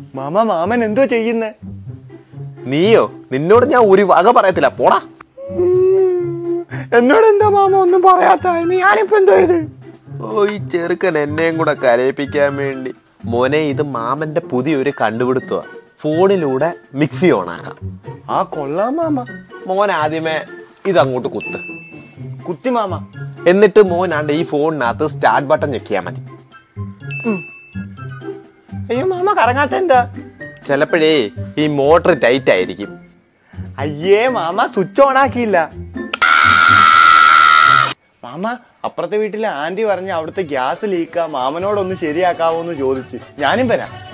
mama മാമൻ എന്തോ ചെയ്യുന്നേ നീയോ നിന്നോട് ഞാൻ ഒരു വക പറയത്തില്ല പോടാ എന്നോട് എന്താ മാമ ഒന്നും പറയാത്ത ഞാനിപ്പോ എന്തോ ചെയ്ത് ഓ ഈ ചെറുക്കൻ എന്നെയും കൂടെ കരയിപ്പിക്കാൻ വേണ്ടി മോനെ ഇത് മാമന്റെ പുതിയൊരു കണ്ടുപിടുത്തമാ ഫോണിലൂടെ മിക്സി ഓണാക്കാം ആ കൊള്ളാം മാമ മോൻ ആദ്യമേ ഇതങ്ങോട്ട് കുത്ത് കുത്തി മാമ എന്നിട്ട് മോനാണ്ട് ഈ ഫോണിനകത്ത് സ്റ്റാർട്ട് ബട്ടൺ ഞെക്കിയാൽ മതി അയ്യോ മാമ കറങ്ങാത്ത എന്താ ചിലപ്പോഴേ ഈ മോട്ടർ ടൈറ്റ് ആയിരിക്കും അയ്യേ മാമ സ്വിച്ച് ഓൺ ആക്കിയില്ല മാമ അപ്പുറത്തെ വീട്ടിലെ ആന്റി പറഞ്ഞ് അവിടുത്തെ ഗ്യാസ് ലീക്കാ മാമനോടൊന്ന് ശരിയാക്കാവോന്ന് ചോദിച്ച് ഞാനും വരാം